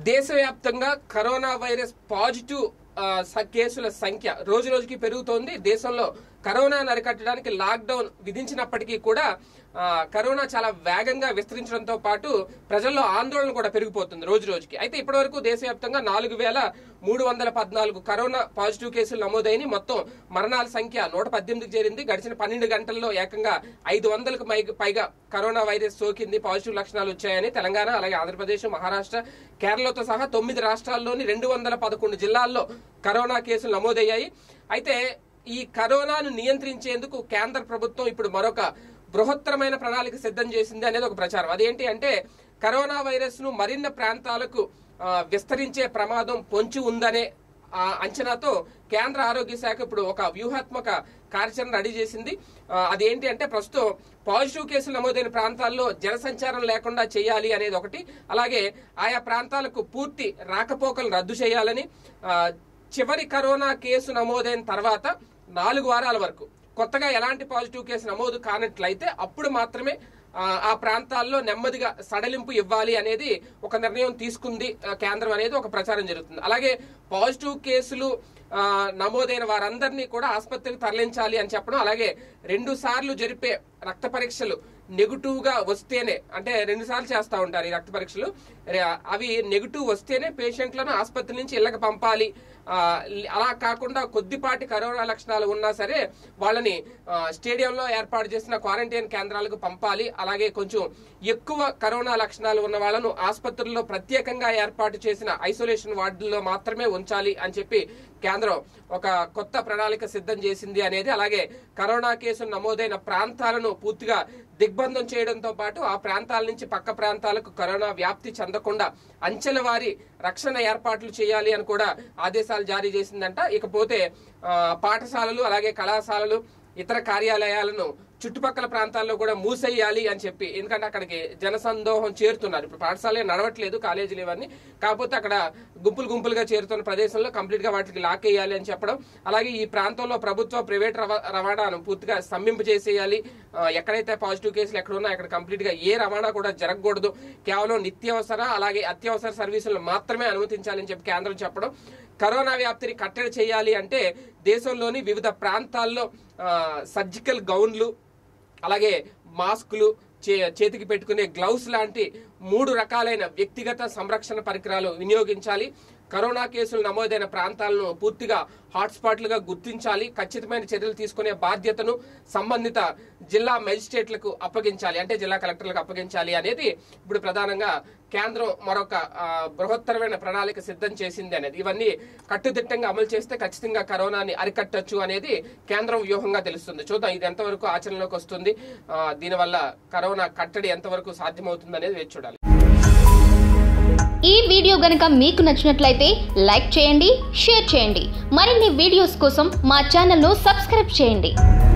దేశవ్యాప్తంగా corona virus positive ఆ, స- కేసుల సంఖ్య రోజు రోజుకి పెరుగుతోంది దేశంలో కరోనాను అరికట్టడానికి లాక్డౌన్ విధించినప్పటికీ కూడా ఆ, కరోనా చాలా వేగంగా విస్తరించడంతో పాటు ప్రజల్లో ఆందోళన కూడా పెరిగిపోతుంది రోజు రోజుకి అయితే ఇప్పటివరకు దేశవ్యాప్తంగా నాలుగు వేల మూడు వందల పద్నాలుగు కరోనా పాజిటివ్ కేసులు నమోదైన మొత్తం మరణాల సంఖ్య నూట పద్దెనిమిదికి చేరింది గడిచిన పన్నెండు గంటల్లో ఏకంగా ఐదు వందలకు పై- పైగా కరోనా వైరస్ సోకింది పాజిటివ్ లక్షణాలు వచ్చాయని తెలంగాణ అలాగే ఆంధ్రప్రదేశ్ మహారాష్ట్ర కేరళతో సహా తొమ్మిది రాష్ట్రాల్లోని రెండు వందల పదకొండు జిల్లాల్లో కరోనా కేసులు నమోదయ్యాయి అయితే ఈ కరోనాను నియంత్రించేందుకు కేంద్ర ప్రభుత్వం ఇప్పుడు మరొక బృహత్తరమైన ప్రణాళిక సిద్ధం చేసింది అనేది ఒక ప్రచారం అదేంటి అంటే కరోనా వైరస్ ను మరిన్న ప్రాంతాలకు ఆ, విస్తరించే ప్రమాదం పొంచి ఉందనే ఆ అంచనాతో కేంద్ర ఆరోగ్య శాఖ ఇప్పుడు ఒక వ్యూహాత్మక కార్యాచరణ రెడీ చేసింది ఆ, అదేంటి అంటే ప్రస్తుతం పాజిటివ్ కేసులు నమోదైన ప్రాంతాల్లో జనసంచారం లేకుండా చేయాలి అనేది ఒకటి అలాగే ఆయా ప్రాంతాలకు పూర్తి రాకపోకలు రద్దు చేయాలని ఆ, చివరి కరోనా కేసు నమోదైన తర్వాత నాలుగు వారాల వరకు కొత్తగా ఎలాంటి పాజిటివ్ కేసు నమోదు కానట్లయితే అప్పుడు మాత్రమే ఆ, ఆ ప్రాంతాల్లో నెమ్మదిగా సడలింపు ఇవ్వాలి అనేది ఒక నిర్ణయం తీసుకుంది ఆ, కేంద్రం అనేది ఒక ప్రచారం జరుగుతుంది అలాగే పాజిటివ్ కేసులు ఆ, నమోదైన వారందరినీ కూడా ఆసుపత్రికి తరలించాలి అని చెప్పడం అలాగే రెండు సార్లు జరిపే రక్త పరీక్షలు నెగిటివ్ గా వస్తేనే అంటే రెండు సార్లు చేస్తా ఉంటారు ఈ రక్త పరీక్షలు రే- అవి నెగిటివ్ వస్తేనే పేషెంట్లను ఆసుపత్రి నుంచి ఇళ్ళకి పంపాలి ఆ, అలా కాకుండా కొద్దిపాటి కరోనా లక్షణాలు ఉన్నా సరే వాళ్ళని ఆ, స్టేడియంలో ఏర్పాటు చేసిన క్వారంటైన్ కేంద్రాలకు పంపాలి అలాగే కొంచెం ఎక్కువ కరోనా లక్షణాలు ఉన్న వాళ్ళను ఆసుపత్రుల్లో ప్రత్యేకంగా ఏర్పాటు చేసిన ఐసోలేషన్ వార్డుల్లో మాత్రమే ఉంచాలి అని చెప్పి కేంద్రం ఒక కొత్త ప్రణాళిక సిద్ధం చేసింది అనేది అలాగే కరోనా కేసులు నమోదైన ప్రాంతాలను పూర్తిగా దిగ్బంధం చేయడంతో పాటు ఆ ప్రాంతాల నుంచి పక్క ప్రాంతాలకు కరోనా వ్యాప్తి చెందకుండా అంచెల వారి రక్షణ ఏర్పాట్లు చేయాలి అని కూడా ఆదేశాలు జారీ చేసిందంట ఇకపోతే ఆ, పాఠశాలలు అలాగే కళాశాలలు ఇతర కార్యాలయాలను చుట్టుపక్కల ప్రాంతాల్లో కూడా మూసేయాలి అని చెప్పి ఎందుకంటే అక్కడికి జనసందోహం చేరుతున్నారు ఇప్పుడు పాఠశాలే నడవట్లేదు కాలేజీలు ఇవన్నీ కాకపోతే అక్కడ గుంపులు గుంపులుగా చేరుతున్న ప్రదేశంలో కంప్లీట్ గా వాటికి లాక్ వేయాలి అని చెప్పడం అలాగే ఈ ప్రాంతంలో ప్రభుత్వ ప్రైవేట్ రవా- రవాణాను పూర్తిగా స్తంభింపు చేసేయాలి ఆ, ఎక్కడైతే పాజిటివ్ కేసులు ఎక్కడ ఉన్నా అక్కడ కంప్లీట్ గా ఏ రవాణా కూడా జరగకూడదు కేవలం నిత్యావసర అలాగే అత్యవసర సర్వీసులు మాత్రమే అనుమతించాలని చెప్పి కేంద్రం చెప్పడం కరోనా వ్యాప్తిని కట్టడి చేయాలి అంటే దేశంలోని వివిధ ప్రాంతాల్లో ఆ, సర్జికల్ గౌన్లు అలాగే మాస్కులు చే- చేతికి పెట్టుకునే గ్లౌస్ లాంటి మూడు రకాలైన వ్యక్తిగత సంరక్షణ పరికరాలు వినియోగించాలి కరోనా కేసులు నమోదైన ప్రాంతాలను పూర్తిగా హాట్స్పాట్లుగా గుర్తించాలి ఖచ్చితమైన చర్యలు తీసుకునే బాధ్యతను సంబంధిత జిల్లా మెజిస్ట్రేట్లకు అప్పగించాలి అంటే జిల్లా కలెక్టర్లకు అప్పగించాలి అనేది ఇప్పుడు ప్రధానంగా కేంద్రం మరొక ఆ, బృహత్తరమైన ప్రణాళిక సిద్ధం చేసింది అనేది ఇవన్నీ కట్టుదిట్టంగా అమలు చేస్తే ఖచ్చితంగా కరోనాని అరికట్టొచ్చు అనేది కేంద్రం వ్యూహంగా తెలుస్తుంది చూద్దాం ఇది ఎంతవరకు ఆచరణలోకి వస్తుంది ఆ, దీనివల్ల కరోనా కట్టడి ఎంతవరకు సాధ్యమవుతుంది అనేది వేచి చూడాలి ఈ వీడియో గనుక మీకు నచ్చినట్లయితే లైక్ చేయండి షేర్ చేయండి మరిన్ని వీడియోస్ కోసం మా ఛానల్ను సబ్స్క్రైబ్ చేయండి